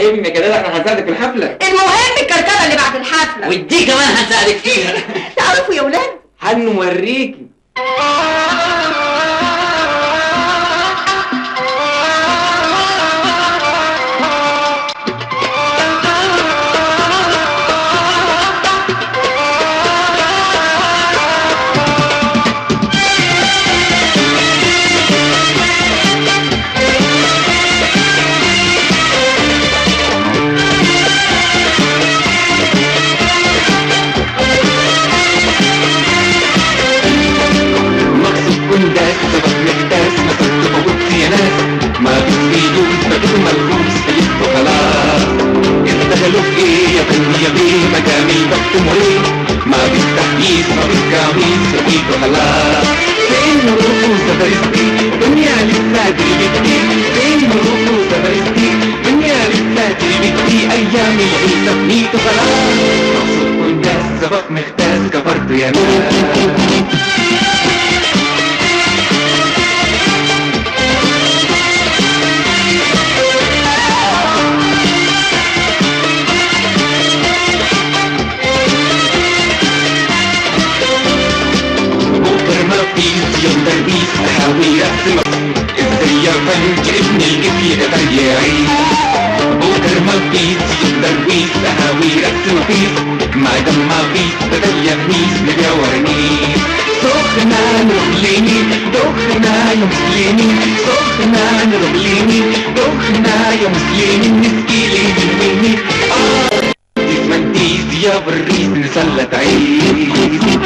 المهم يا كده احنا هنساعدك في الحفله المهم الكركبه اللي بعد الحفله ودي كمان هنساعدك فيها تعرفوا يا ولاد هنوريكي مقصود كنداس سبق محتاس ما كنت فوت يا ناس ما بتفيدوش ما كنت ملبوس فلست خلاص اشتغلوا في ايه يا بني يا بيه مجامل وقت مريح ما بالتحييس ما بالكاميس فوقيتوا خلاص فين رؤوس فرستي دنيا لسه تربتي فين رؤوس فرستي دنيا لسه تربتي ايام العيد تفنيتوا خلاص مقصود كنداس سبق محتاس كبرت يا ناس بكر ما فيش يوم تربيس احاول ارسمك ازاي يا فنج ابن الجفي قدر يعيش بكر ما فيش يوم تربيس احاول ارسمك ما دام ما فيش بدل يا خميس نبيع ورنيس سخنة نروح ليني دخنة يا مسلمين سخنة نروح ليني دخنة يا مسلمين نسقي لي من مني اه تسمنتيز يا بريس نسلت عيش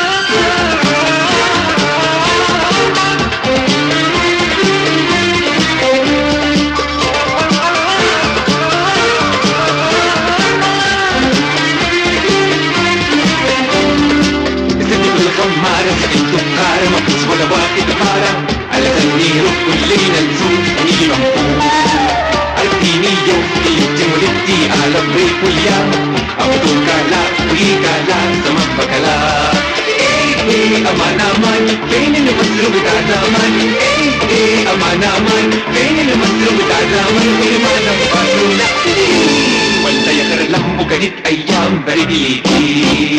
ست الخمارة سقيت القارة ما فيش ولا واحد قارة على خلي نروح كلنا نزور نيجي منفوس عرفتيني يوم اللي ولدتي على بريك وياه أبدو كالا ويكالا زمان بكالا إيه إيه أمان أمان فين اللي مصر بتاع زمان إيه إيه أمان أمان فين اللي مصر بتاع زمان فين ما نفعلونا ولا يا خير لمبو كانت أيام برد ليكي